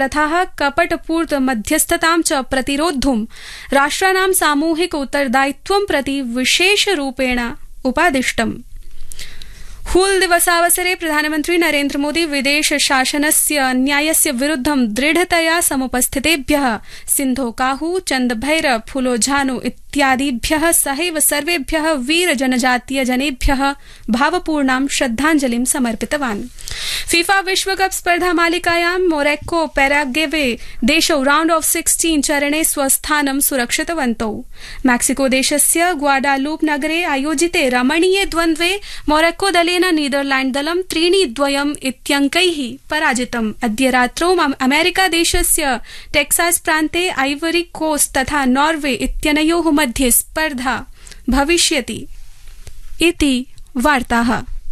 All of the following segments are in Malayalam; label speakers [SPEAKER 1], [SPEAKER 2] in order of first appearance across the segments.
[SPEAKER 1] प्रथाः कपटपूर्त मध्यस्थतां च प्रतिरोद्धुं राष्ट्राणां सामूहिक उत्तरदायित्वं प्रति विशेषरूपेण उपादिष्टम् हूल दिवसावसरे प्रधानमन्त्री नरेन्द्र मोदी विदेश शासनस्य न्यायस्य विरुद्धं दृढतया समुपस्थितेभ्य सिन्धो काहू चन्दभैरव फुलोझानो इत्यादिभ्य सहैव सर्वेभ्य वीर जनजातीय जनेभ्य भावपूर्णां श्रद्धाञ्जलिं समर्पितवान् फीफा विश्वकप स्पर्धा मालिकायां मोरक्को पैराग्वे देशौ राउण्ड ऑफ सिक्सटीन चरणे स्वस्थानं सुरक्षितवन्तौ मैक्सिको देशस्य ग्वाडालूप नगरे आयोजिते रमणीये द्वन्द्वे मोरक्को दलेन नीदरलैण्ड दलं त्रीणि द्वयम् इत्यङ्कै पराजितम् अद्य रात्रौ अमेरिका देशस्य टेक्सास प्रान्ते आइवरी कोस्ट तथा नॉर्वे इत्यनयो मध्ये स्पर्धा भविष्यति इति वार्ताः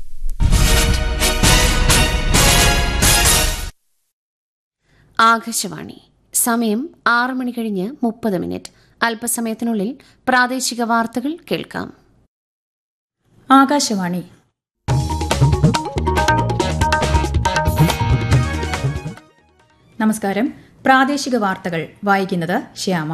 [SPEAKER 2] ആകാശവാണി സമയം ആറ് മണി കഴിഞ്ഞ് മുപ്പത് മിനിറ്റ് അല്പസമയത്തിനുള്ളിൽ പ്രാദേശിക വാർത്തകൾ കേൾക്കാം
[SPEAKER 3] ആകാശവാണി നമസ്കാരം പ്രാദേശിക വാർത്തകൾ വായിക്കുന്നത് ശ്യാമ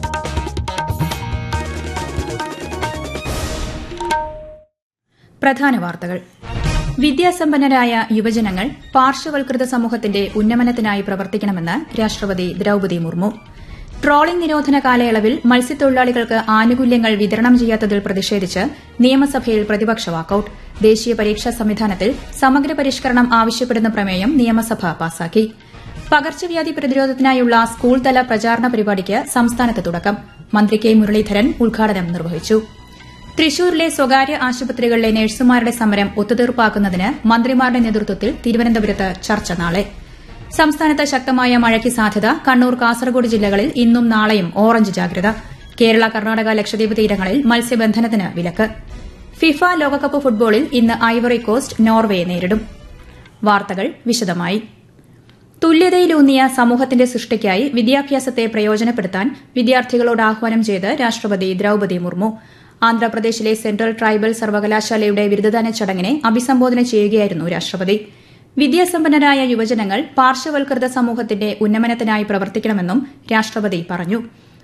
[SPEAKER 3] പ്രധാന വാർത്തകൾ വിദ്യാസമ്പന്നരായ യുവജനങ്ങൾ പാർശ്വവൽകൃത സമൂഹത്തിന്റെ ഉന്നമനത്തിനായി പ്രവർത്തിക്കണമെന്ന് രാഷ്ട്രപതി ദ്രൌപതി മുർമു ട്രോളിംഗ് നിരോധന കാലയളവിൽ മത്സ്യത്തൊഴിലാളികൾക്ക് ആനുകൂല്യങ്ങൾ വിതരണം ചെയ്യാത്തതിൽ പ്രതിഷേധിച്ച് നിയമസഭയിൽ പ്രതിപക്ഷ വാക്കൌട്ട് ദേശീയ പരീക്ഷാ സംവിധാനത്തിൽ സമഗ്ര പരിഷ്കരണം ആവശ്യപ്പെടുന്ന പ്രമേയം നിയമസഭ പാസാക്കി പകർച്ചവ്യാധി പ്രതിരോധത്തിനായുള്ള സ്കൂൾ തല പ്രചാരണ പരിപാടിക്ക് സംസ്ഥാനത്ത് തുടക്കം മന്ത്രി കെ മുരളീധരൻ ഉദ്ഘാടനം നിർവഹിച്ചു തൃശൂരിലെ സ്വകാര്യ ആശുപത്രികളിലെ നഴ്സുമാരുടെ സമരം ഒത്തുതീർപ്പാക്കുന്നതിന് മന്ത്രിമാരുടെ നേതൃത്വത്തിൽ തിരുവനന്തപുരത്ത് ചർച്ച നാളെ സംസ്ഥാനത്ത് ശക്തമായ മഴയ്ക്ക് സാധ്യത കണ്ണൂർ കാസർഗോഡ് ജില്ലകളിൽ ഇന്നും നാളെയും ഓറഞ്ച് ജാഗ്രത കേരള കർണാടക ലക്ഷദ്വീപ് തീരങ്ങളിൽ മത്സ്യബന്ധനത്തിന് വിലക്ക് ഫിഫ ലോകകപ്പ് ഫുട്ബോളിൽ ഇന്ന് ഐവറി കോസ്റ്റ് നോർവയെ നേരിടും വാർത്തകൾ വിശദമായി തുല്യതയിലൂന്നിയ സമൂഹത്തിന്റെ സൃഷ്ടിക്കായി വിദ്യാഭ്യാസത്തെ പ്രയോജനപ്പെടുത്താൻ വിദ്യാർത്ഥികളോട് ആഹ്വാനം ചെയ്ത് രാഷ്ട്രപതി ദ്രൌപതി മുർമു ആന്ധ്രാപ്രദേശിലെ സെൻട്രൽ ട്രൈബൽ സർവകലാശാലയുടെ ബിരുദദാന ചടങ്ങിനെ അഭിസംബോധന ചെയ്യുകയായിരുന്നു രാഷ്ട്രപതി വിദ്യാസമ്പന്നരായ യുവജനങ്ങൾ പാർശ്വവൽകൃത സമൂഹത്തിന്റെ ഉന്നമനത്തിനായി പ്രവർത്തിക്കണമെന്നും രാഷ്ട്രപതി പറഞ്ഞു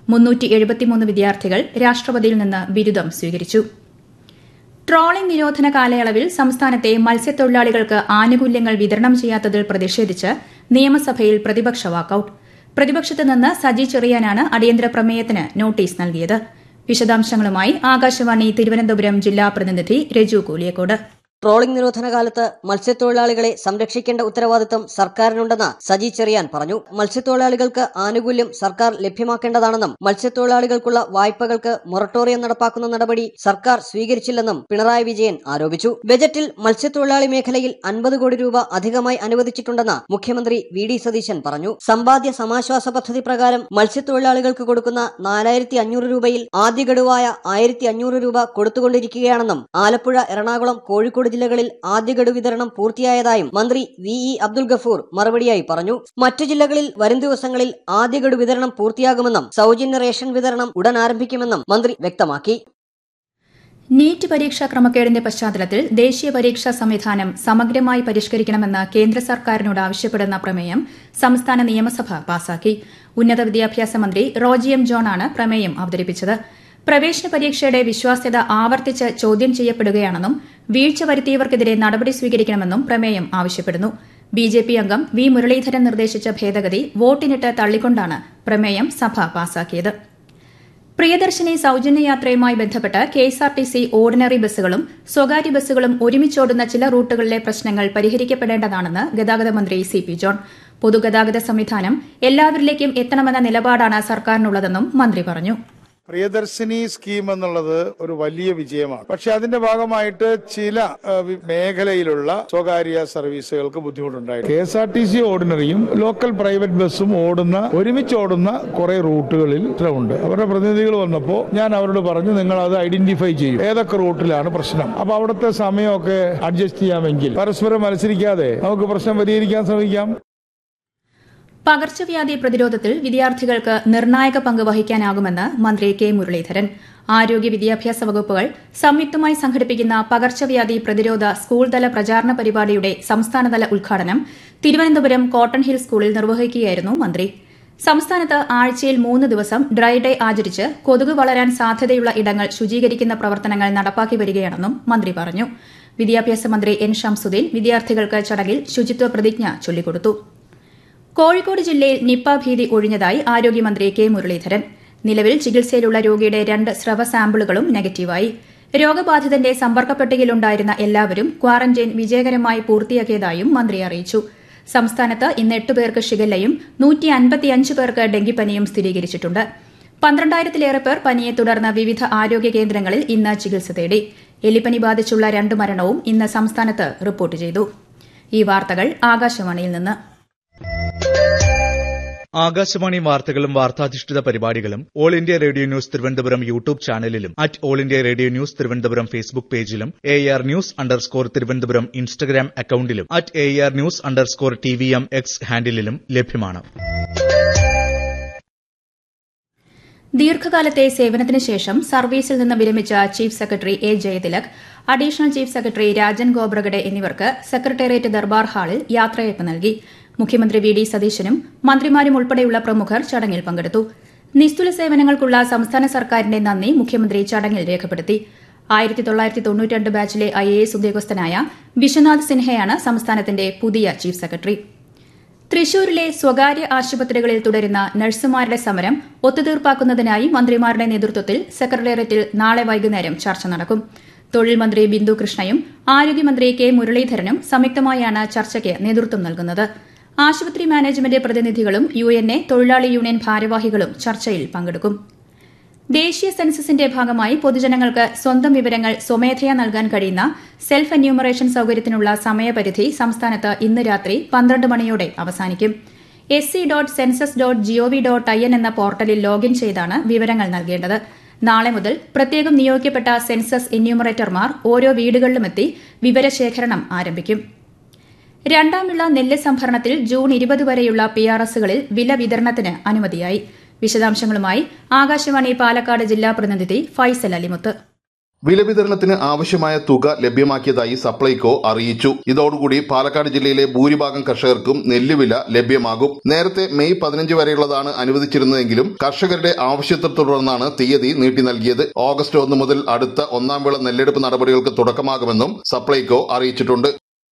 [SPEAKER 3] വിദ്യാർത്ഥികൾ രാഷ്ട്രപതിയിൽ നിന്ന് ബിരുദം സ്വീകരിച്ചു ട്രോളിംഗ് നിരോധന കാലയളവിൽ സംസ്ഥാനത്തെ മത്സ്യത്തൊഴിലാളികൾക്ക് ആനുകൂല്യങ്ങൾ വിതരണം ചെയ്യാത്തതിൽ പ്രതിഷേധിച്ച് നിയമസഭയിൽ പ്രതിപക്ഷ വാക്കൌട്ട് പ്രതിപക്ഷത്ത് നിന്ന് സജി ചെറിയാനാണ് അടിയന്തര പ്രമേയത്തിന് നോട്ടീസ് നൽകിയത് വിശദാംശങ്ങളുമായി ആകാശവാണി തിരുവനന്തപുരം ജില്ലാ പ്രതിനിധി രജു കൂലിയക്കോട്
[SPEAKER 4] ട്രോളിംഗ് നിരോധന കാലത്ത് മത്സ്യത്തൊഴിലാളികളെ സംരക്ഷിക്കേണ്ട ഉത്തരവാദിത്തം സർക്കാരിനുണ്ടെന്ന് സജി ചെറിയാൻ പറഞ്ഞു മത്സ്യത്തൊഴിലാളികൾക്ക് ആനുകൂല്യം സർക്കാർ ലഭ്യമാക്കേണ്ടതാണെന്നും മത്സ്യത്തൊഴിലാളികൾക്കുള്ള വായ്പകൾക്ക് മൊറട്ടോറിയം നടപ്പാക്കുന്ന നടപടി സർക്കാർ സ്വീകരിച്ചില്ലെന്നും പിണറായി വിജയൻ ആരോപിച്ചു ബജറ്റിൽ മത്സ്യത്തൊഴിലാളി മേഖലയിൽ അൻപത് കോടി രൂപ അധികമായി അനുവദിച്ചിട്ടുണ്ടെന്ന് മുഖ്യമന്ത്രി വി ഡി സതീശൻ പറഞ്ഞു സമ്പാദ്യ സമാശ്വാസ പദ്ധതി പ്രകാരം മത്സ്യത്തൊഴിലാളികൾക്ക് കൊടുക്കുന്ന നാലായിരത്തി അഞ്ഞൂറ് രൂപയിൽ ആദ്യ ഗഡുവായ ആയിരത്തി അഞ്ഞൂറ് രൂപ കൊടുത്തുകൊണ്ടിരിക്കുകയാണെന്നും ആലപ്പുഴ എറണാകുളം കോഴിക്കോട് ജില്ലകളിൽ ആദ്യ ഗഡു വിതരണം പൂർത്തിയായതായും മന്ത്രി വി ഇ അബ്ദുൽ ഗഫൂർ മറുപടിയായി പറഞ്ഞു മറ്റു ജില്ലകളിൽ വരും ദിവസങ്ങളിൽ ആദ്യ ഗഡു വിതരണം പൂർത്തിയാകുമെന്നും സൌജന്യ റേഷൻ വിതരണം ഉടൻ ആരംഭിക്കുമെന്നും മന്ത്രി വ്യക്തമാക്കി
[SPEAKER 3] നീറ്റ് പരീക്ഷാ ക്രമക്കേടിന്റെ പശ്ചാത്തലത്തിൽ ദേശീയ പരീക്ഷാ സംവിധാനം സമഗ്രമായി പരിഷ്കരിക്കണമെന്ന് കേന്ദ്ര സർക്കാരിനോട് ആവശ്യപ്പെടുന്ന പ്രമേയം സംസ്ഥാന നിയമസഭ പാസാക്കി ഉന്നത വിദ്യാഭ്യാസ മന്ത്രി റോജി എം ജോണാണ് പ്രമേയം അവതരിപ്പിച്ചത് പ്രവേശന പരീക്ഷയുടെ വിശ്വാസ്യത ആവർത്തിച്ച് ചോദ്യം ചെയ്യപ്പെടുകയാണെന്നും വീഴ്ച വരുത്തിയവർക്കെതിരെ നടപടി സ്വീകരിക്കണമെന്നും പ്രമേയം ആവശ്യപ്പെടുന്നു ബിജെപി അംഗം വി മുരളീധരൻ നിർദ്ദേശിച്ച ഭേദഗതി വോട്ടിനിട്ട് തള്ളിക്കൊണ്ടാണ് പ്രമേയം സഭ പാസാക്കിയത് പ്രിയദർശിനി സൌജന്യ യാത്രയുമായി ബന്ധപ്പെട്ട് കെഎസ്ആർടിസി ഓർഡിനറി ബസ്സുകളും സ്വകാര്യ ബസ്സുകളും ഒരുമിച്ചോടുന്ന ചില റൂട്ടുകളിലെ പ്രശ്നങ്ങൾ പരിഹരിക്കപ്പെടേണ്ടതാണെന്ന് ഗതാഗത മന്ത്രി സി പി ജോൺ പൊതുഗതാഗത സംവിധാനം എല്ലാവരിലേക്കും എത്തണമെന്ന നിലപാടാണ് സർക്കാരിനുള്ളതെന്നും മന്ത്രി പറഞ്ഞു
[SPEAKER 5] പ്രിയദർശിനി സ്കീം എന്നുള്ളത് ഒരു വലിയ വിജയമാണ് പക്ഷെ അതിന്റെ ഭാഗമായിട്ട് ചില ഏഹ്, വി- മേഖലയിലുള്ള സ്വകാര്യ സർവീസുകൾക്ക് ബുദ്ധിമുട്ടുണ്ടായി K S R T C ഓർഡിനറിയും ലോക്കൽ പ്രൈവറ്റ് ബസ്സും ഓടുന്ന ഒരുമിച്ച് ഓടുന്ന കുറെ റൂട്ടുകളിൽ ഉണ്ട് അവരുടെ പ്രതിനിധികൾ വന്നപ്പോൾ ഞാൻ അവരോട് പറഞ്ഞു നിങ്ങൾ അത് ഐഡന്റിഫൈ ചെയ്യും ഏതൊക്കെ റൂട്ടിലാണ് പ്രശ്നം അപ്പൊ അവിടുത്തെ സമയമൊക്കെ അഡ്ജസ്റ്റ് ചെയ്യാമെങ്കിൽ പരസ്പരം മത്സരിക്കാതെ നമുക്ക് പ്രശ്നം പരിഹരിക്കാൻ ശ്രമിക്കാം
[SPEAKER 3] പകർച്ചവ്യാധി പ്രതിരോധത്തിൽ വിദ്യാർത്ഥികൾക്ക് നിർണായക പങ്ക് വഹിക്കാനാകുമെന്ന് മന്ത്രി കെ മുരളീധരൻ ആരോഗ്യ വിദ്യാഭ്യാസ വകുപ്പുകൾ സംയുക്തമായി സംഘടിപ്പിക്കുന്ന പകർച്ചവ്യാധി പ്രതിരോധ സ്കൂൾ തല പ്രചാരണ പരിപാടിയുടെ സംസ്ഥാനതല ഉദ്ഘാടനം തിരുവനന്തപുരം കോട്ടൺ ഹിൽ സ്കൂളിൽ നിർവഹിക്കുകയായിരുന്നു മന്ത്രി സംസ്ഥാനത്ത് ആഴ്ചയിൽ മൂന്ന് ദിവസം ഡ്രൈ ഡേ ആചരിച്ച് കൊതുക് വളരാൻ സാധ്യതയുള്ള ഇടങ്ങൾ ശുചീകരിക്കുന്ന പ്രവർത്തനങ്ങൾ നടപ്പാക്കി വരികയാണെന്നും മന്ത്രി പറഞ്ഞു വിദ്യാഭ്യാസ മന്ത്രി എൻ ഷംസുദ്ദീൻ വിദ്യാർത്ഥികൾക്ക് ചടങ്ങിൽ ശുചിത്വ പ്രതിജ്ഞ ചൊല്ലിക്കൊടുത്തു കോഴിക്കോട് ജില്ലയിൽ നിപ്പ ഭീതി ഒഴിഞ്ഞതായി ആരോഗ്യമന്ത്രി കെ മുരളീധരൻ നിലവിൽ ചികിത്സയിലുള്ള രോഗിയുടെ രണ്ട് സ്രവ സാമ്പിളുകളും നെഗറ്റീവായി രോഗബാധിതന്റെ സമ്പർക്ക പട്ടികയിലുണ്ടായിരുന്ന എല്ലാവരും ക്വാറന്റൈൻ വിജയകരമായി പൂർത്തിയാക്കിയതായും മന്ത്രി അറിയിച്ചു സംസ്ഥാനത്ത് ഇന്ന് എട്ട് പേർക്ക് ഷിഗല്ലയും നൂറ്റി അൻപത്തിയഞ്ച് പേർക്ക് ഡെങ്കിപ്പനിയും സ്ഥിരീകരിച്ചിട്ടുണ്ട് പന്ത്രണ്ടായിരത്തിലേറെ പേർ പനിയെ തുടർന്ന് വിവിധ ആരോഗ്യ കേന്ദ്രങ്ങളിൽ ഇന്ന് ചികിത്സ തേടി എലിപ്പനി ബാധിച്ചുള്ള രണ്ട് മരണവും ഇന്ന് സംസ്ഥാനത്ത് റിപ്പോർട്ട് ചെയ്തു ഈ വാർത്തകൾ ആകാശവാണിയിൽ നിന്ന്
[SPEAKER 6] ആകാശവാണി വാർത്തകളും വാർത്താധിഷ്ഠിത പരിപാടികളും All India Radio news Thiruvananthapuram YouTube ചാനലിലും at All India Radio news Thiruvananthapuram Facebook പേജിലും A R news underscore Thiruvananthapuram Instagram അക്കൌണ്ടിലും at A R news underscore T V M X ഹാൻഡിലും ലഭ്യമാണ്
[SPEAKER 3] ദീർഘകാലത്തെ സേവനത്തിന് ശേഷം സർവീസിൽ നിന്ന് വിരമിച്ച chief secretary A Jayathilak additional chief secretary Rajan Gobragade എന്നിവർക്ക് സെക്രട്ടേറിയറ്റ് ദർബാർ ഹാളിൽ യാത്രയയപ്പ് നൽകി മുഖ്യമന്ത്രി വി ഡി സതീശനും മന്ത്രിമാരും ഉൾപ്പെടെയുള്ള പ്രമുഖർ ചടങ്ങിൽ പങ്കെടുത്തു നിസ്തുല സേവനങ്ങൾക്കുള്ള സംസ്ഥാന സർക്കാരിന്റെ നന്ദി മുഖ്യമന്ത്രി ചടങ്ങിൽ രേഖപ്പെടുത്തി ആയിരത്തി തൊള്ളായിരത്തി തൊണ്ണൂറ്റി ബാച്ചിലെ ഐ എ എസ് ഉദ്യോഗസ്ഥനായ വിശ്വനാഥ് സിൻഹയാണ് സംസ്ഥാനത്തിന്റെ പുതിയ ചീഫ് സെക്രട്ടറി തൃശൂരിലെ സ്വകാര്യ ആശുപത്രികളിൽ തുടരുന്ന നഴ്സുമാരുടെ സമരം ഒത്തുതീർപ്പാക്കുന്നതിനായി മന്ത്രിമാരുടെ നേതൃത്വത്തിൽ സെക്രട്ടേറിയറ്റിൽ നാളെ വൈകുന്നേരം ചർച്ച നടക്കും തൊഴിൽ മന്ത്രി ബിന്ദു കൃഷ്ണയും ആരോഗ്യമന്ത്രി കെ മുരളീധരനും സംയുക്തമായാണ് ചർച്ചയ്ക്ക് നേതൃത്വം നൽകുന്നത് ആശുപത്രി മാനേജ്മെന്റ് പ്രതിനിധികളും യു എൻ എ തൊഴിലാളി യൂണിയൻ ഭാരവാഹികളും ചർച്ചയിൽ പങ്കെടുക്കും ദേശീയ സെൻസസിന്റെ ഭാഗമായി പൊതുജനങ്ങൾക്ക് സ്വന്തം വിവരങ്ങൾ സ്വമേധയാ നൽകാൻ കഴിയുന്ന സെൽഫ് എന്യൂമറേഷൻ സൌകര്യത്തിനുള്ള സമയപരിധി സംസ്ഥാനത്ത് ഇന്ന് രാത്രി പന്ത്രണ്ട് മണിയോടെ അവസാനിക്കും S C dot census dot GOV dot I N എന്ന പോർട്ടലിൽ ലോഗിൻ ചെയ്താണ് വിവരങ്ങൾ നൽകേണ്ടത് നാളെ മുതൽ പ്രത്യേകം നിയോഗിക്കപ്പെട്ട സെൻസസ് എന്യൂമറേറ്റർമാർ ഓരോ വീടുകളിലുമെത്തി വിവരശേഖരണം ആരംഭിക്കും രണ്ടാം വിള നെല്ല് സംഭരണത്തിൽ ജൂൺ ഇരുപത് വരെയുള്ള പി ആർ എസുകളിൽ വില വിതരണത്തിന് അനുമതിയായി വിശദാംശങ്ങളുമായി ആകാശവാണി പാലക്കാട് ജില്ലാ പ്രതിനിധി ഫൈസൽ അലിമുത്ത്
[SPEAKER 7] വില വിതരണത്തിന് ആവശ്യമായ തുക ലഭ്യമാക്കിയതായി സപ്ലൈകോ അറിയിച്ചു ഇതോടുകൂടി പാലക്കാട് ജില്ലയിലെ ഭൂരിഭാഗം കർഷകർക്കും നെല്ലുവില ലഭ്യമാകും നേരത്തെ മെയ് പതിനഞ്ച് വരെയുള്ളതാണ് അനുവദിച്ചിരുന്നതെങ്കിലും കർഷകരുടെ ആവശ്യത്തെ തുടർന്നാണ് തീയതി നീട്ടി നൽകിയത് ഓഗസ്റ്റ് ഒന്ന് മുതൽ അടുത്ത ഒന്നാം വിള നെല്ലെടുപ്പ് നടപടികൾക്ക് തുടക്കമാകുമെന്നും സപ്ലൈകോ അറിയിച്ചിട്ടുണ്ട്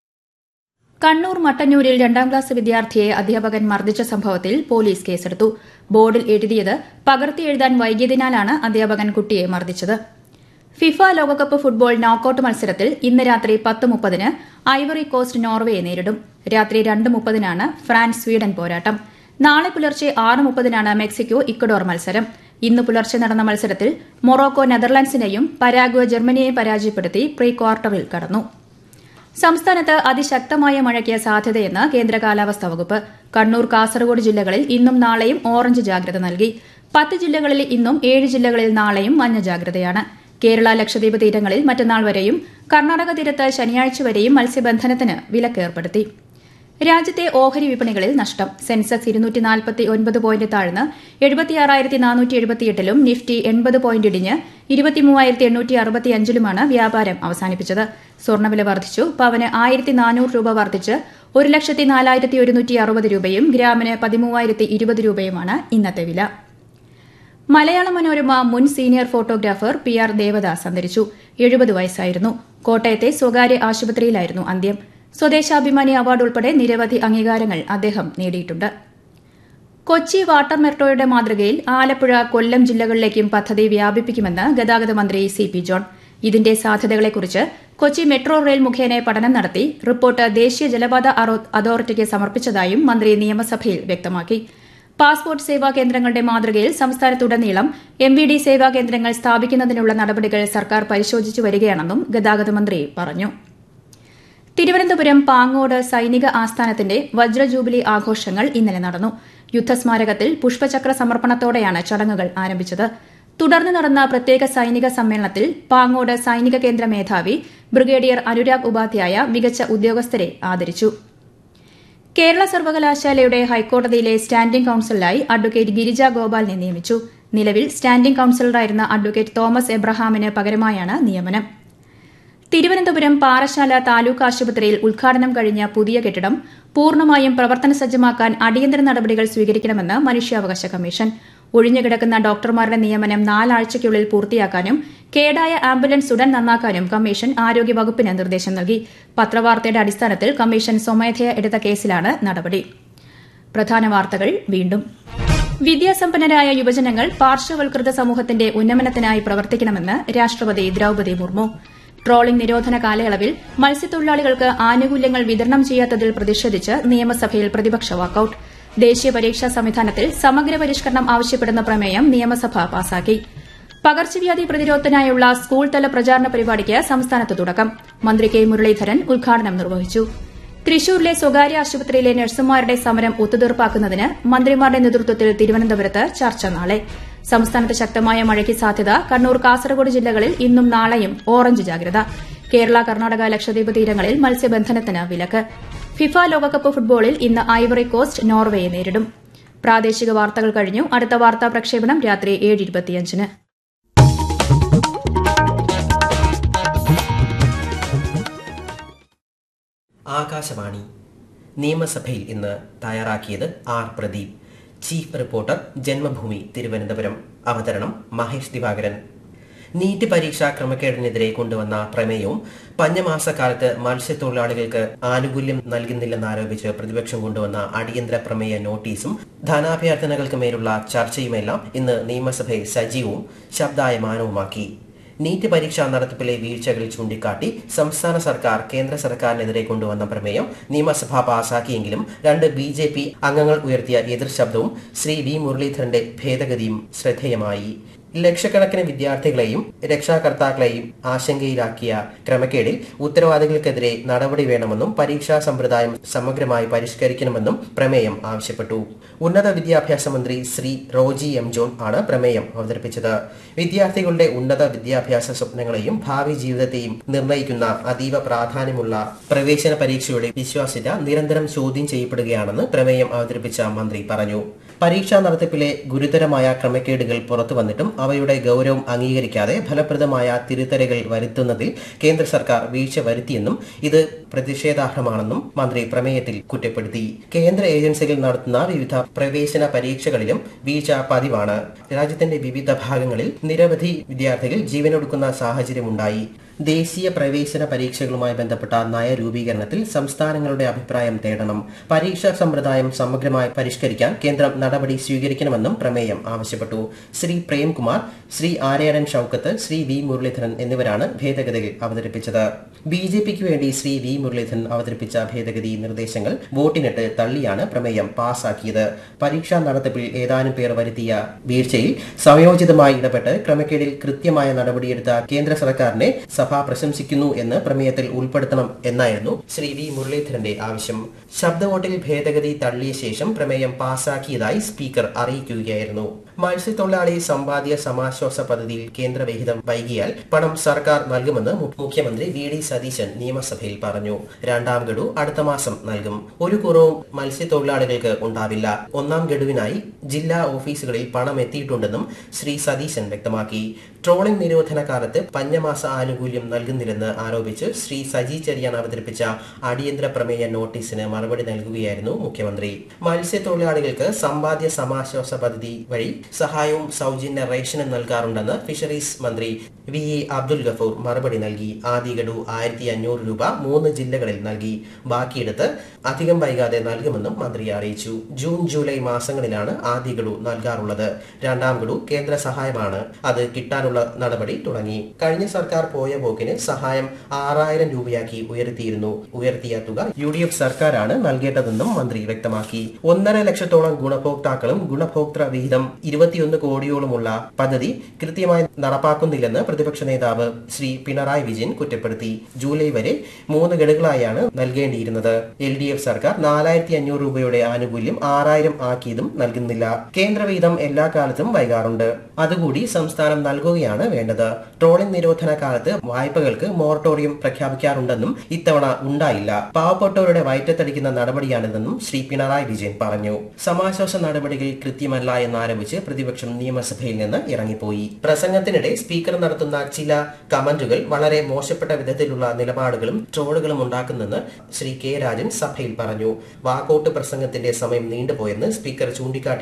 [SPEAKER 3] കണ്ണൂർ മട്ടന്നൂരിൽ രണ്ടാം ക്ലാസ് വിദ്യാർത്ഥിയെ അധ്യാപകൻ മർദ്ദിച്ച സംഭവത്തിൽ പോലീസ് കേസെടുത്തു ബോർഡിൽ എഴുതിയത് പകർത്തി എഴുതാൻ വൈകിയതിനാലാണ് അധ്യാപകൻ കുട്ടിയെ മർദ്ദിച്ചത് ഫിഫ ലോകകപ്പ് ഫുട്ബോൾ നോക്കൌട്ട് മത്സരത്തിൽ ഇന്ന് രാത്രി പത്ത് മുപ്പതിന് ഐവറി കോസ്റ്റ് നോർവേയെ നേരിടും രാത്രി രണ്ട് മുപ്പതിനാണ് ഫ്രാൻസ് സ്വീഡൻ പോരാട്ടം നാളെ പുലർച്ചെ ആറ് മുപ്പതിനാണ് മെക്സിക്കോ ഇക്വഡോർ മത്സരം ഇന്ന് പുലർച്ചെ നടന്ന മത്സരത്തിൽ മൊറോക്കോ നെതർലാൻഡ്സിനെയും പരാഗ്വ ജർമ്മനിയെയും പരാജയപ്പെടുത്തി പ്രീ ക്വാർട്ടറിൽ കടന്നു സംസ്ഥാനത്ത് അതിശക്തമായ മഴയ്ക്ക് സാധ്യതയെന്ന് കേന്ദ്ര കാലാവസ്ഥാ വകുപ്പ് കണ്ണൂർ കാസർഗോഡ് ജില്ലകളിൽ ഇന്നും നാളെയും ഓറഞ്ച് ജാഗ്രത നൽകി പത്ത് ജില്ലകളിൽ ഇന്നും ഏഴ് ജില്ലകളിൽ നാളെയും മഞ്ഞ ജാഗ്രതയാണ് കേരള ലക്ഷദ്വീപ് തീരങ്ങളിൽ മറ്റന്നാൾ വരെയും കർണാടക തീരത്ത് ശനിയാഴ്ച വരെയും മത്സ്യബന്ധനത്തിന് വിലക്കേർപ്പെടുത്തി രാജ്യത്തെ ഓഹരി വിപണികളിൽ നഷ്ടം സെൻസെക്സ് ഇരുന്നൂറ്റി നാൽപ്പത്തി ഒൻപത് പോയിന്റ് താഴ്ന്ന് എഴുപത്തിയാറായിരത്തി നാനൂറ്റി എഴുപത്തിയെട്ടിലും നിഫ്റ്റി എൺപത് പോയിന്റ് ഇടിഞ്ഞ് ഇരുപത്തിമൂവായിരത്തി എണ്ണൂറ്റി അറുപത്തിയഞ്ചിലുമാണ് വ്യാപാരം അവസാനിപ്പിച്ചത് സ്വർണ്ണവില വർദ്ധിച്ചു പവന് ആയിരത്തി നാനൂറ് രൂപ വർദ്ധിച്ച് ഒരു ലക്ഷത്തി നാലായിരത്തി ഒരുന്നൂറ്റി അറുപത് രൂപയും ഗ്രാമിന് പതിമൂവായിരത്തി ഇരുപത് രൂപയുമാണ് ഇന്നത്തെ വില മലയാള മനോരമ മുൻ senior photographer P R Devadas അന്തരിച്ചു എഴുപത് വയസ്സായിരുന്നു കോട്ടയത്തെ സ്വകാര്യ ആശുപത്രിയിലായിരുന്നു അന്ത്യം സ്വദേശാഭിമാനി അവാർഡ് ഉൾപ്പെടെ നിരവധി അംഗീകാരങ്ങൾ അദ്ദേഹം നേടിയിട്ടുണ്ട് കൊച്ചി വാട്ടർ മെട്രോയുടെ മാതൃകയിൽ ആലപ്പുഴ കൊല്ലം ജില്ലകളിലേക്കും പദ്ധതി വ്യാപിപ്പിക്കുമെന്ന് ഗതാഗത മന്ത്രി സി പി ജോൺ ഇതിന്റെ സാധ്യതകളെക്കുറിച്ച് കൊച്ചി മെട്രോ റെയിൽ മുഖേന പഠനം നടത്തി റിപ്പോർട്ട് ദേശീയ ജലപാത അതോറിറ്റിക്ക് സമർപ്പിച്ചതായും മന്ത്രി നിയമസഭയിൽ വ്യക്തമാക്കി പാസ്പോർട്ട് സേവാ കേന്ദ്രങ്ങളുടെ മാതൃകയിൽ സംസ്ഥാനത്തുടനീളം എം വി ഡി സേവാ കേന്ദ്രങ്ങൾ സ്ഥാപിക്കുന്നതിനുള്ള നടപടികൾ സർക്കാർ പരിശോധിച്ചു വരികയാണെന്നും ഗതാഗത മന്ത്രി പറഞ്ഞു തിരുവനന്തപുരം പാങ്ങോട് സൈനിക ആസ്ഥാനത്തിന്റെ വജ്രജൂബിലി ആഘോഷങ്ങൾ ഇന്നലെ നടന്നു യുദ്ധസ്മാരകത്തിൽ പുഷ്പചക്ര സമർപ്പണത്തോടെയാണ് ചടങ്ങുകൾ ആരംഭിച്ചത് തുടർന്ന് നടന്ന പ്രത്യേക സൈനിക സമ്മേളനത്തിൽ പാങ്ങോട് സൈനിക കേന്ദ്ര മേധാവി ബ്രിഗേഡിയർ അനുരാഗ് ഉപാധ്യായ മികച്ച ഉദ്യോഗസ്ഥരെ ആദരിച്ചു കേരള സർവകലാശാലയുടെ ഹൈക്കോടതിയിലെ സ്റ്റാൻഡിംഗ് കൌൺസിലായി അഡ്വക്കേറ്റ് ഗിരിജ ഗോപാലിനെ നിയമിച്ചു നിലവിൽ സ്റ്റാൻഡിംഗ് കൌൺസിലറായിരുന്ന അഡ്വക്കേറ്റ് തോമസ് എബ്രഹാമിന് പകരമായാണ് നിയമനം തിരുവനന്തപുരം പാറശാല താലൂക്ക് ആശുപത്രിയിൽ ഉദ്ഘാടനം കഴിഞ്ഞ പുതിയ കെട്ടിടം പൂർണ്ണമായും പ്രവർത്തന സജ്ജമാക്കാൻ അടിയന്തര നടപടികൾ സ്വീകരിക്കണമെന്ന് മനുഷ്യാവകാശ കമ്മീഷൻ ഒഴിഞ്ഞുകിടക്കുന്ന ഡോക്ടർമാരുടെ നിയമനം നാലാഴ്ചയ്ക്കുള്ളിൽ പൂർത്തിയാക്കാനും കേടായ ആംബുലൻസ് ഉടൻ നന്നാക്കാനും കമ്മീഷൻ ആരോഗ്യവകുപ്പിന് നിർദ്ദേശം നൽകി പത്രവാർത്തയുടെ അടിസ്ഥാനത്തിൽ കമ്മീഷൻ സ്വമേധയ എടുത്ത കേസിലാണ് നടപടി പ്രധാന വാർത്തകൾ വീണ്ടും വിദ്യാസമ്പന്നരായ യുവജനങ്ങൾ പാർശ്വവൽകൃത സമൂഹത്തിന്റെ ഉന്നമനത്തിനായി പ്രവർത്തിക്കണമെന്ന് രാഷ്ട്രപതി ദ്രൌപദി മുർമു ട്രോളിംഗ് നിരോധന കാലയളവിൽ മത്സ്യത്തൊഴിലാളികൾക്ക് ആനുകൂല്യങ്ങൾ വിതരണം ചെയ്യാത്തതിൽ പ്രതിഷേധിച്ച് നിയമസഭയിൽ പ്രതിപക്ഷ വാക്കൌട്ട് ദേശീയ പരീക്ഷാ സംവിധാനത്തിൽ സമഗ്ര പരിഷ്കരണം ആവശ്യപ്പെടുന്ന പ്രമേയം നിയമസഭ പാസാക്കി പകർച്ചവ്യാധി പ്രതിരോധത്തിനായുള്ള സ്കൂൾ തല പ്രചാരണ പരിപാടിക്ക് സംസ്ഥാനത്ത് തുടക്കം മന്ത്രി കെ മുരളീധരൻ ഉദ്ഘാടനം നിർവഹിച്ചു തൃശൂരിലെ സ്വകാര്യ ആശുപത്രിയിലെ നഴ്സുമാരുടെ സമരം ഒത്തുതീർപ്പാക്കുന്നതിന് മന്ത്രിമാരുടെ നേതൃത്വത്തിൽ തിരുവനന്തപുരത്ത് ചർച്ച നാളെ സംസ്ഥാനത്ത് ശക്തമായ മഴയ്ക്ക് സാധ്യത കണ്ണൂർ കാസർഗോഡ് ജില്ലകളിൽ ഇന്നും നാളെയും ഓറഞ്ച് ജാഗ്രത കേരള കർണാടക ലക്ഷദ്വീപ് തീരങ്ങളിൽ മത്സ്യബന്ധനത്തിന് വിലക്ക് ഫിഫ ലോകകപ്പ് ഫുട്ബോളിൽ ഇന്ന് ഐവറി കോസ്റ്റ് നോർവേയെ നേരിടും പ്രാദേശിക വാർത്തകൾ കഴിഞ്ഞു അടുത്ത വാർത്താ പ്രക്ഷേപണം രാത്രി ഏഴ് ഇരുപത്തിയഞ്ചിന്
[SPEAKER 8] ആകാശവാണി നിയമസഭയിൽ ഇന്ന് തയ്യാറാക്കിയത് R Pradeep chief reporter Janmabhumi Thiruvananthapuram അവതരണം മഹേഷ് ദിവാകരൻ നീറ്റ് പരീക്ഷാ ക്രമക്കേടിനെതിരെ കൊണ്ടുവന്ന പ്രമേയവും പഞ്ഞമാസക്കാലത്ത് മത്സ്യത്തൊഴിലാളികൾക്ക് ആനുകൂല്യം നൽകുന്നില്ലെന്നാരോപിച്ച് പ്രതിപക്ഷം കൊണ്ടുവന്ന അടിയന്തര പ്രമേയ നോട്ടീസും ധനാഭ്യർത്ഥനകൾക്ക് മേലുള്ള ചർച്ചയുമെല്ലാം ഇന്ന് നിയമസഭയെ സജീവവും ശബ്ദായമാനവുമാക്കി നീറ്റ് പരീക്ഷാ നടത്തിപ്പിലെ വീഴ്ചകൾ ചൂണ്ടിക്കാട്ടി സംസ്ഥാന സർക്കാർ കേന്ദ്ര സർക്കാരിനെതിരെ കൊണ്ടുവന്ന പ്രമേയം നിയമസഭ പാസാക്കിയെങ്കിലും രണ്ട് ബി ജെ പി അംഗങ്ങൾ ഉയർത്തിയ എതിർ ശബ്ദവും ശ്രീ വി മുരളീധരന്റെ ഭേദഗതിയും ശ്രദ്ധേയമായി ലക്ഷക്കണക്കിന് വിദ്യാർത്ഥികളെയും രക്ഷാകർത്താക്കളെയും ആശങ്കയിലാക്കിയ ക്രമക്കേടിൽ ഉത്തരവാദികൾക്കെതിരെ നടപടി വേണമെന്നും പരീക്ഷാ സമ്പ്രദായം സമഗ്രമായി പരിഷ്കരിക്കണമെന്നും പ്രമേയം ആവശ്യപ്പെട്ടു ഉന്നത വിദ്യാഭ്യാസ മന്ത്രി ശ്രീ റോജി എം ജോൺ ആണ് പ്രമേയം അവതരിപ്പിച്ചത് വിദ്യാർത്ഥികളുടെ ഉന്നത വിദ്യാഭ്യാസ സ്വപ്നങ്ങളെയും ഭാവി ജീവിതത്തെയും നിർണ്ണയിക്കുന്ന അതീവ പ്രാധാന്യമുള്ള പ്രവേശന പരീക്ഷയുടെ വിശ്വാസ്യത നിരന്തരം ചോദ്യം ചെയ്യപ്പെടുകയാണെന്ന് പ്രമേയം അവതരിപ്പിച്ച മന്ത്രി പറഞ്ഞു പരീക്ഷാ നടത്തിപ്പിലെ ഗുരുതരമായ ക്രമക്കേടുകൾ പുറത്തു വന്നിട്ടും അവയുടെ ഗൗരവം അംഗീകരിക്കാതെ ഫലപ്രദമായ തിരുത്തലുകൾ വരുത്തുന്നതിൽ കേന്ദ്ര സർക്കാർ വീഴ്ച വരുത്തിയെന്നും ഇത് പ്രതിഷേധാർഹമാണെന്നും മന്ത്രി പ്രമേയത്തിൽ കുറ്റപ്പെടുത്തി കേന്ദ്ര ഏജൻസികൾ നടത്തുന്ന വിവിധ പ്രവേശന പരീക്ഷകളിലും വീഴ്ച പതിവാണ് രാജ്യത്തിന്റെ വിവിധ ഭാഗങ്ങളിൽ നിരവധി വിദ്യാർത്ഥികൾ ജീവനൊടുക്കുന്ന സാഹചര്യമുണ്ടായി ദേശീയ പ്രവേശന പരീക്ഷകളുമായി ബന്ധപ്പെട്ട നയരൂപീകരണത്തിൽ സംസ്ഥാനങ്ങളുടെ അഭിപ്രായം തേടണം പരീക്ഷാ സമ്പ്രദായം സമഗ്രമായി പരിഷ്കരിക്കാൻ കേന്ദ്രം നടപടി സ്വീകരിക്കണമെന്നും പ്രമേയം ആവശ്യപ്പെട്ടു ശ്രീ പ്രേംകുമാർ ശ്രീ ആര്യാടൻ ഷൌക്കത്ത് ശ്രീ വി മുരളീധരൻ എന്നിവരാണ് ഭേദഗതികൾ അവതരിപ്പിച്ചത് ബി ജെ പിക്ക് വേണ്ടി ശ്രീ വി മുരളീധരൻ അവതരിപ്പിച്ച ഭേദഗതി നിർദ്ദേശങ്ങൾ വോട്ടിനിട്ട് തള്ളിയാണ് പ്രമേയം പാസാക്കിയത് പരീക്ഷാ നടത്തിപ്പിൽ ഏതാനും പേർ വരുത്തിയ വീഴ്ചയിൽ സമയോചിതമായി ഇടപെട്ട് ക്രമക്കേടിൽ കൃത്യമായ നടപടിയെടുത്ത കേന്ദ്ര സർക്കാരിനെ സഭ പ്രശംസിക്കുന്നു എന്ന് പ്രമേയത്തിൽ ഉൾപ്പെടുത്തണം എന്നായിരുന്നു ശ്രീ വി മുരളീധരന്റെ ആവശ്യം ശബ്ദവോട്ടിൽ ഭേദഗതി തള്ളിയ ശേഷം പ്രമേയം പാസാക്കിയതായി സ്പീക്കർ അറിയിക്കുകയായിരുന്നു മത്സ്യത്തൊഴിലാളി സമ്പാദ്യ സമാശ്വാസ പദ്ധതിയിൽ കേന്ദ്രവിഹിതം വൈകിയാൽ പണം സർക്കാർ നൽകുമെന്ന് മു- മുഖ്യമന്ത്രി വി ഡി സതീശൻ നിയമസഭയിൽ പറഞ്ഞു രണ്ടാം ഗഡു അടുത്ത മാസം നൽകും ഒരു കുറവും മത്സ്യത്തൊഴിലാളികൾക്ക് ഉണ്ടാവില്ല ഒന്നാം ഗഡുവിനായി ജില്ലാ ഓഫീസുകളിൽ പണം എത്തിയിട്ടുണ്ടെന്നും ശ്രീ സതീശൻ വ്യക്തമാക്കി ട്രോളിംഗ് നിരോധന കാലത്ത് പഞ്ഞമാസ ആനുകൂല്യം നൽകുന്നില്ലെന്ന് ആരോപിച്ച് ശ്രീ സജി ചെറിയാൻ അവതരിപ്പിച്ച അടിയന്തര പ്രമേയ നോട്ടീസിന് മറുപടി നൽകുകയായിരുന്നു മുഖ്യമന്ത്രി മത്സ്യത്തൊഴിലാളികൾക്ക് സമ്പാദ്യ സമാശ്വാസ പദ്ധതി വഴി സഹായവും സൗജന്യ റേഷനും നൽകാറുണ്ടെന്ന് ഫിഷറീസ് മന്ത്രി വി എ അബ്ദുൽ ഗഫൂർ മറുപടി നൽകി ആദ്യ ഗഡു ആയിരത്തി അഞ്ഞൂറ് രൂപ മൂന്ന് ജില്ലകളിൽ നൽകി ബാക്കിയെടുത്ത് അധികം വൈകാതെ നൽകുമെന്നും മന്ത്രി അറിയിച്ചു ജൂൺ ജൂലൈ മാസങ്ങളിലാണ് ആദ്യ ഗഡു നൽകാറുള്ളത് രണ്ടാം ഗഡു കേന്ദ്ര സഹായമാണ് അത് കിട്ടാനുള്ള നടപടി തുടങ്ങി കഴിഞ്ഞ സർക്കാർ പോയ പോക്കിന് സഹായം ആറായിരം രൂപയാക്കി ഉയർത്തിയിരുന്നു ഉയർത്തിയ തുക യു ഡി എഫ് സർക്കാരാണ് നൽകേണ്ടതെന്നും മന്ത്രി വ്യക്തമാക്കി ഒന്നര ലക്ഷത്തോളം ഗുണഭോക്താക്കളും ഗുണഭോക്തൃ വിഹിതം ഇരുപത്തിയൊന്ന് കോടിയോളമുള്ള പദ്ധതി കൃത്യമായി നടപ്പാക്കുന്നില്ലെന്ന് പ്രതിപക്ഷ നേതാവ് ശ്രീ പിണറായി വിജയൻ കുറ്റപ്പെടുത്തി ജൂലൈ വരെ മൂന്ന് ഗഡുകളായാണ് നൽകേണ്ടിയിരുന്നത് എൽ ഡി എഫ് സർക്കാർ നാലായിരത്തി അഞ്ഞൂറ് രൂപയുടെ ആനുകൂല്യം ആറായിരം ആക്കിയതും നൽകുന്നില്ല പാടില്ല കേന്ദ്രവിഹിതം എല്ലാ കാലത്തും വൈകാറുണ്ട് അതുകൂടി സംസ്ഥാനം നൽകുകയാണ് വേണ്ടത് ട്രോളിംഗ് നിരോധന കാലത്ത് വായ്പകൾക്ക് മൊറട്ടോറിയം പ്രഖ്യാപിക്കാറുണ്ടെന്നും ഇത്തവണ ഉണ്ടായില്ല പാവപ്പെട്ടവരുടെ വയറ്റത്തടിക്കുന്ന നടപടിയാണിതെന്നും ശ്രീ പിണറായി വിജയൻ പറഞ്ഞു സമാശ്വാസ നടപടികൾ കൃത്യമല്ല എന്നാരോപിച്ച് പ്രതിപക്ഷം നിയമസഭയിൽ നിന്ന് ഇറങ്ങിപ്പോയി പ്രസംഗത്തിനിടെ സ്പീക്കർ നടത്തുന്ന ചില കമന്റുകൾ വളരെ മോശപ്പെട്ട വിധത്തിലുള്ള നിലപാടുകളും ട്രോളുകളും ഉണ്ടാക്കുന്നെന്ന് ശ്രീ കെ രാജൻ സഭയിൽ പറഞ്ഞു വാക്കൌട്ട് പ്രസംഗത്തിന്റെ സമയം നീണ്ടുപോയെന്ന് സ്പീക്കർ ചൂണ്ടിക്കാട്ടി